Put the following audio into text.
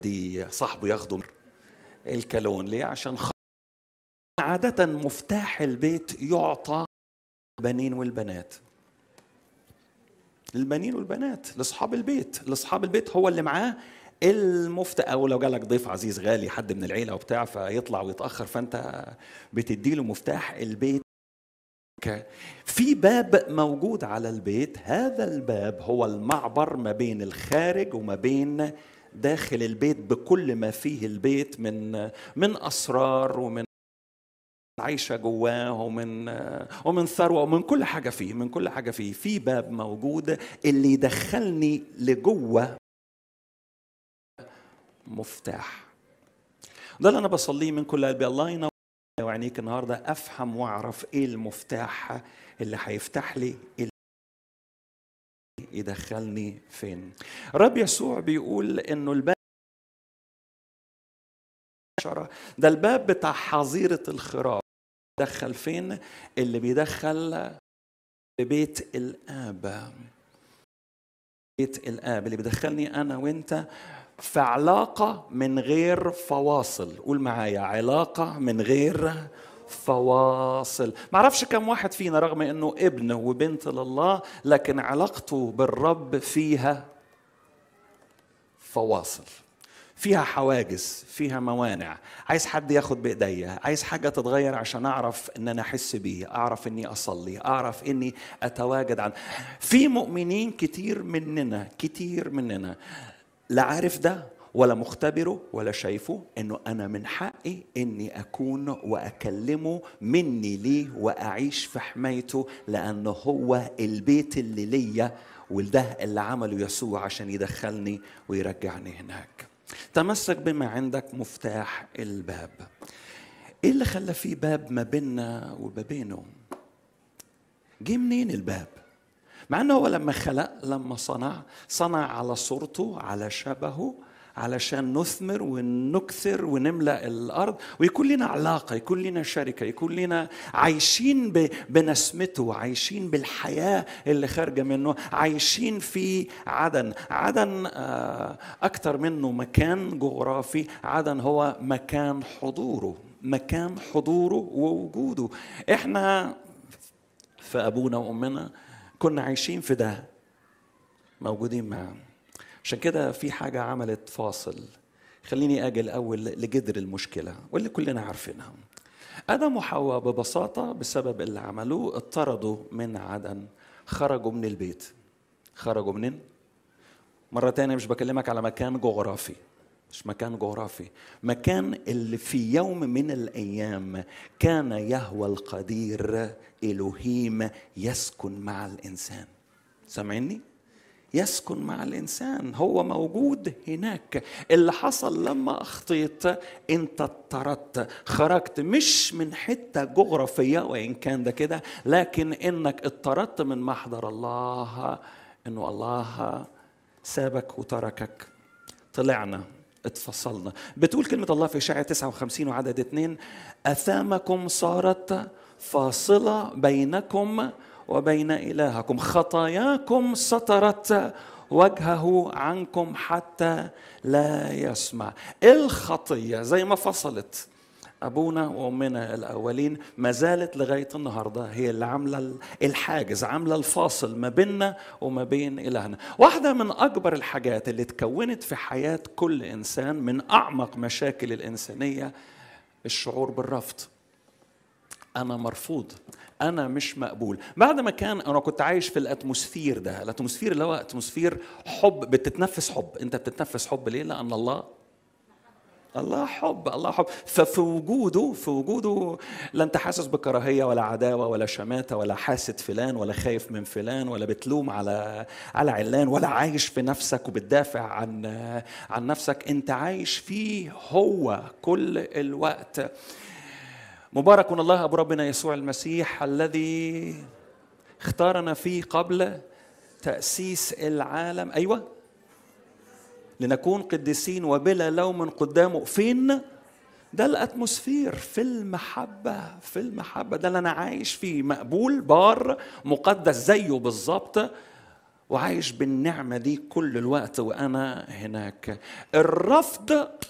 دي صاحبه ياخده الكالون ليه عشان خ... عادة مفتاح البيت يعطى البنين والبنات البنين والبنات لاصحاب البيت لاصحاب البيت هو اللي معاه المفتاح او لو جالك ضيف عزيز غالي حد من العيله وبتاع فيطلع ويتاخر فانت بتدي له مفتاح البيت في باب موجود على البيت هذا الباب هو المعبر ما بين الخارج وما بين داخل البيت بكل ما فيه البيت من من اسرار ومن عايشة جواه ومن ومن ثروة ومن كل حاجة فيه من كل حاجة فيه في باب موجود اللي يدخلني لجوه مفتاح ده اللي أنا بصليه من كل قلبي الله ينور وعينيك النهاردة أفهم وأعرف إيه المفتاح اللي هيفتح لي اللي يدخلني فين رب يسوع بيقول إنه الباب ده الباب بتاع حظيرة الخراف دخل فين اللي بيدخل ببيت الآب بيت الآب اللي بيدخلني أنا وأنت في علاقة من غير فواصل قول معايا علاقة من غير فواصل ما اعرفش كم واحد فينا رغم انه ابن وبنت لله لكن علاقته بالرب فيها فواصل فيها حواجز فيها موانع عايز حد ياخد بايديا عايز حاجه تتغير عشان اعرف ان انا احس بيه اعرف اني اصلي اعرف اني اتواجد عن في مؤمنين كتير مننا كتير مننا لا عارف ده ولا مختبره ولا شايفه انه انا من حقي اني اكون واكلمه مني ليه واعيش في حمايته لانه هو البيت اللي ليا وده اللي عمله يسوع عشان يدخلني ويرجعني هناك تمسك بما عندك مفتاح الباب ايه اللي خلى فيه باب ما بيننا وما بينه جه منين الباب مع انه هو لما خلق لما صنع صنع على صورته على شبهه علشان نثمر ونكثر ونملا الارض ويكون لنا علاقه يكون لنا شركه يكون لنا عايشين بنسمته عايشين بالحياه اللي خارجه منه عايشين في عدن عدن اكثر منه مكان جغرافي عدن هو مكان حضوره مكان حضوره ووجوده احنا في ابونا وامنا كنا عايشين في ده موجودين معاه عشان كده في حاجة عملت فاصل خليني أجي الأول لجذر المشكلة واللي كلنا عارفينها آدم وحواء ببساطة بسبب اللي عملوه اطردوا من عدن خرجوا من البيت خرجوا منين؟ مرة تانية مش بكلمك على مكان جغرافي مش مكان جغرافي مكان اللي في يوم من الأيام كان يهوى القدير إلهيم يسكن مع الإنسان سامعيني؟ يسكن مع الانسان هو موجود هناك اللي حصل لما اخطيت انت اضطردت خرجت مش من حته جغرافيه وان كان ده كده لكن انك اضطردت من محضر الله انه الله سابك وتركك طلعنا اتفصلنا بتقول كلمة الله في إشاعة 59 وعدد اثنين أثامكم صارت فاصلة بينكم وبين إلهكم خطاياكم سترت وجهه عنكم حتى لا يسمع الخطية زي ما فصلت أبونا وأمنا الأولين ما زالت لغاية النهاردة هي اللي عاملة الحاجز عاملة الفاصل ما بيننا وما بين إلهنا واحدة من أكبر الحاجات اللي تكونت في حياة كل إنسان من أعمق مشاكل الإنسانية الشعور بالرفض أنا مرفوض انا مش مقبول بعد ما كان انا كنت عايش في الاتموسفير ده الاتموسفير اللي هو اتموسفير حب بتتنفس حب انت بتتنفس حب ليه لان الله الله حب الله حب ففي وجوده في وجوده لا انت حاسس بكراهيه ولا عداوه ولا شماته ولا حاسد فلان ولا خايف من فلان ولا بتلوم على على علان ولا عايش في نفسك وبتدافع عن عن نفسك انت عايش فيه هو كل الوقت مبارك الله ابو ربنا يسوع المسيح الذي اختارنا فيه قبل تاسيس العالم ايوه لنكون قديسين وبلا لوم قدامه فين ده الاتموسفير في المحبه في المحبه ده اللي انا عايش فيه مقبول بار مقدس زيه بالظبط وعايش بالنعمة دي كل الوقت وأنا هناك الرفض